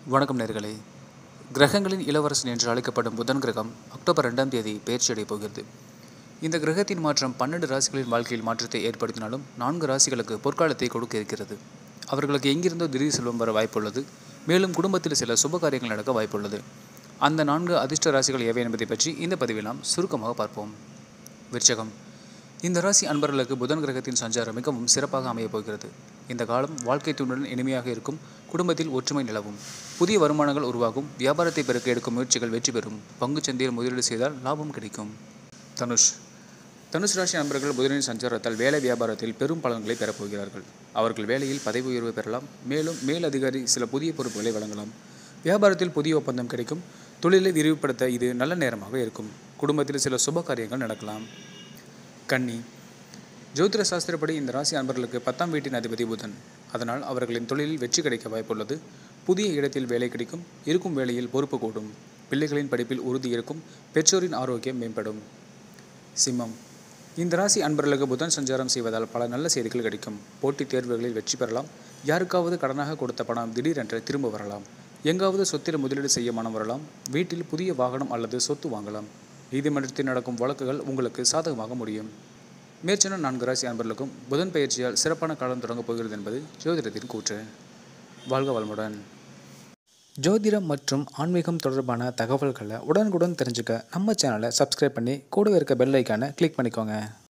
வணக்கம் நேர்களே கிரகங்களின் இளவரசன் என்று அழைக்கப்படும் புதன் கிரகம் அக்டோபர் ரெண்டாம் தேதி பயிற்சியடைய போகிறது இந்த கிரகத்தின் மாற்றம் பன்னெண்டு ராசிகளின் வாழ்க்கையில் மாற்றத்தை ஏற்படுத்தினாலும் நான்கு ராசிகளுக்கு பொற்காலத்தை கொடுக்க இருக்கிறது அவர்களுக்கு எங்கிருந்தோ திடீர் செல்வம் வர வாய்ப்புள்ளது மேலும் குடும்பத்தில் சில சுப காரியங்கள் நடக்க வாய்ப்புள்ளது அந்த நான்கு அதிர்ஷ்ட ராசிகள் எவை என்பதை பற்றி இந்த பதிவில் நாம் சுருக்கமாக பார்ப்போம் விருச்சகம் இந்த ராசி அன்பர்களுக்கு புதன் கிரகத்தின் சஞ்சாரம் மிகவும் சிறப்பாக அமையப் போகிறது இந்த காலம் வாழ்க்கை துணுடன் இனிமையாக இருக்கும் குடும்பத்தில் ஒற்றுமை நிலவும் புதிய வருமானங்கள் உருவாகும் வியாபாரத்தை பெருக்க எடுக்கும் முயற்சிகள் வெற்றி பெறும் பங்குச் சந்தையில் முதலீடு செய்தால் லாபம் கிடைக்கும் தனுஷ் தனுஷ் ராசி நண்பர்கள் புதனின் சஞ்சாரத்தால் வேலை வியாபாரத்தில் பெரும் பலன்களை பெறப்போகிறார்கள் அவர்கள் வேலையில் பதவி உயர்வு பெறலாம் மேலும் மேல் அதிகாரி சில புதிய பொறுப்புகளை வழங்கலாம் வியாபாரத்தில் புதிய ஒப்பந்தம் கிடைக்கும் தொழிலை விரிவுபடுத்த இது நல்ல நேரமாக இருக்கும் குடும்பத்தில் சில சுப காரியங்கள் நடக்கலாம் கன்னி ஜோதிட சாஸ்திரப்படி இந்த ராசி அன்பர்களுக்கு பத்தாம் வீட்டின் அதிபதி புதன் அதனால் அவர்களின் தொழிலில் வெற்றி கிடைக்க வாய்ப்புள்ளது புதிய இடத்தில் வேலை கிடைக்கும் இருக்கும் வேலையில் பொறுப்பு கூடும் பிள்ளைகளின் படிப்பில் உறுதி இருக்கும் பெற்றோரின் ஆரோக்கியம் மேம்படும் சிம்மம் இந்த ராசி அன்பர்களுக்கு புதன் சஞ்சாரம் செய்வதால் பல நல்ல செய்திகள் கிடைக்கும் போட்டித் தேர்வுகளில் வெற்றி பெறலாம் யாருக்காவது கடனாக கொடுத்த பணம் திடீரென்று திரும்ப வரலாம் எங்காவது சொத்தில் முதலீடு செய்ய மனம் வரலாம் வீட்டில் புதிய வாகனம் அல்லது சொத்து வாங்கலாம் நீதிமன்றத்தில் நடக்கும் வழக்குகள் உங்களுக்கு சாதகமாக முடியும் மேற்சொன்ன நான்கு ராசி அன்பர்களுக்கும் புதன் பயிற்சியால் சிறப்பான காலம் தொடங்கப் போகிறது என்பது ஜோதிடத்தின் கூற்று வாழ்க வளமுடன் ஜோதிடம் மற்றும் ஆன்மீகம் தொடர்பான தகவல்களை உடனுக்குடன் தெரிஞ்சுக்க நம்ம சேனலை சப்ஸ்கிரைப் பண்ணி கூடவே இருக்க பெல் ஐக்கானை கிளிக் பண்ணிக்கோங்க